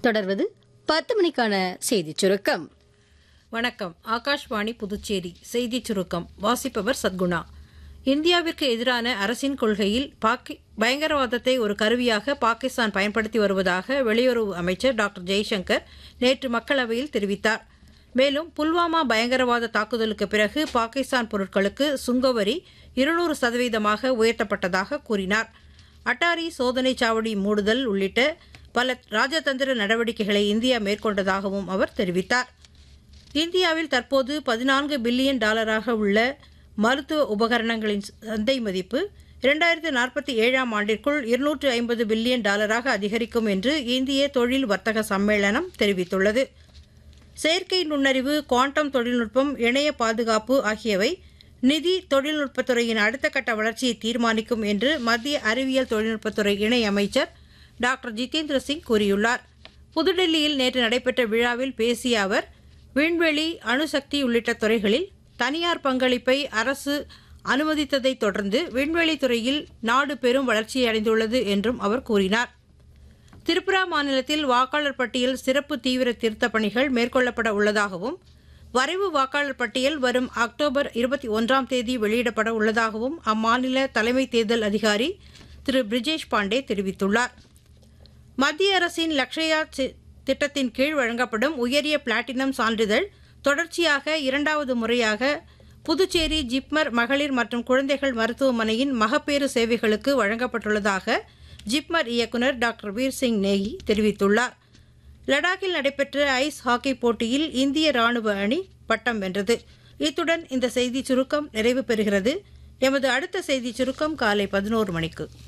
தொடர்வது பத்து மணிக்கான செய்திச் சுருக்கம் வணக்கம் ஆகாஷ்வாணி புதுச்சேரி செய்திச் சுருக்கம் வாசிப்பவர் சத்குணா இந்தியாவிற்கு எதிரான அரசின் கொள்கையில் பாக்கி பயங்கரவாதத்தை ஒரு கருவியாக பாகிஸ்தான் பயன்படுத்தி வருவதாக வெளியுறவு அமைச்சர் டாக்டர் ஜெய்சங்கர் நேற்று மக்களவையில் தெரிவித்தார் மேலும் புல்வாமா பயங்கரவாத தாக்குதலுக்கு பிறகு பாகிஸ்தான் பொருட்களுக்கு சுங்கவரி இருநூறு சதவீதமாக உயர்த்தப்பட்டதாக கூறினார் அட்டாரி சோதனைச் சாவடி மூடுதல் உள்ளிட்ட பல ராஜதந்திர நடவடிக்கைகளை இந்தியா மேற்கொண்டதாகவும் அவர் தெரிவித்தார் இந்தியாவில் தற்போது பதினான்கு பில்லியன் டாலராக உள்ள மருத்துவ உபகரணங்களின் சந்தை மதிப்பு இரண்டாயிரத்து நாற்பத்தி ஏழாம் ஆண்டிற்குள் இருநூற்று ஐம்பது பில்லியன் டாலராக அதிகரிக்கும் என்று இந்திய தொழில் வர்த்தக சம்மேளனம் தெரிவித்துள்ளது செயற்கை நுண்ணறிவு குவாண்டம் தொழில்நுட்பம் இணைய பாதுகாப்பு ஆகியவை நிதி தொழில்நுட்பத்துறையின் அடுத்த கட்ட வளர்ச்சியை தீர்மானிக்கும் என்று மத்திய அறிவியல் தொழில்நுட்பத்துறை இணை அமைச்சர் டாக்டர் ஜிதேந்திர சிங் கூறியுள்ளார் புதுடெல்லியில் நேற்று நடைபெற்ற விழாவில் பேசிய அவர் விண்வெளி அணுசக்தி உள்ளிட்ட துறைகளில் தனியார் பங்களிப்பை அரசு அனுமதித்ததைத் தொடர்ந்து விண்வெளித் துறையில் நாடு பெரும் வளர்ச்சியை அடைந்துள்ளது என்றும் அவர் கூறினார் திரிபுரா மாநிலத்தில் வாக்காளர் பட்டியல் சிறப்பு தீவிர திருத்தப் பணிகள் மேற்கொள்ளப்பட உள்ளதாகவும் வரைவு வாக்காளர் பட்டியல் வரும் அக்டோபர் இருபத்தி ஒன்றாம் தேதி வெளியிடப்பட உள்ளதாகவும் அம்மாநில தலைமை தேர்தல் அதிகாரி திரு பிரிஜேஷ் பாண்டே தெரிவித்துள்ளார் மத்திய அரசின் லக்ஷயா சி- திட்டத்தின் கீழ் வழங்கப்படும் உயரிய பிளாட்டினம் சான்றிதழ் தொடர்ச்சியாக இரண்டாவது முறையாக புதுச்சேரி ஜிப்மர் மகளிர் மற்றும் குழந்தைகள் மருத்துவமனையின் மகப்பேறு சேவைகளுக்கு வழங்கப்பட்டுள்ளதாக ஜிப்மர் இயக்குனர் டாக்டர் வீர் சிங் நேகி தெரிவித்துள்ளார் லடாக்கில் நடைபெற்ற ஐஸ் ஹாக்கி போட்டியில் இந்திய ராணுவ அணி பட்டம் வென்றது இத்துடன் இந்த செய்தி சுருக்கம் நிறைவு பெறுகிறது எமது அடுத்த செய்தி சுருக்கம் காலை பதினோரு மணிக்கு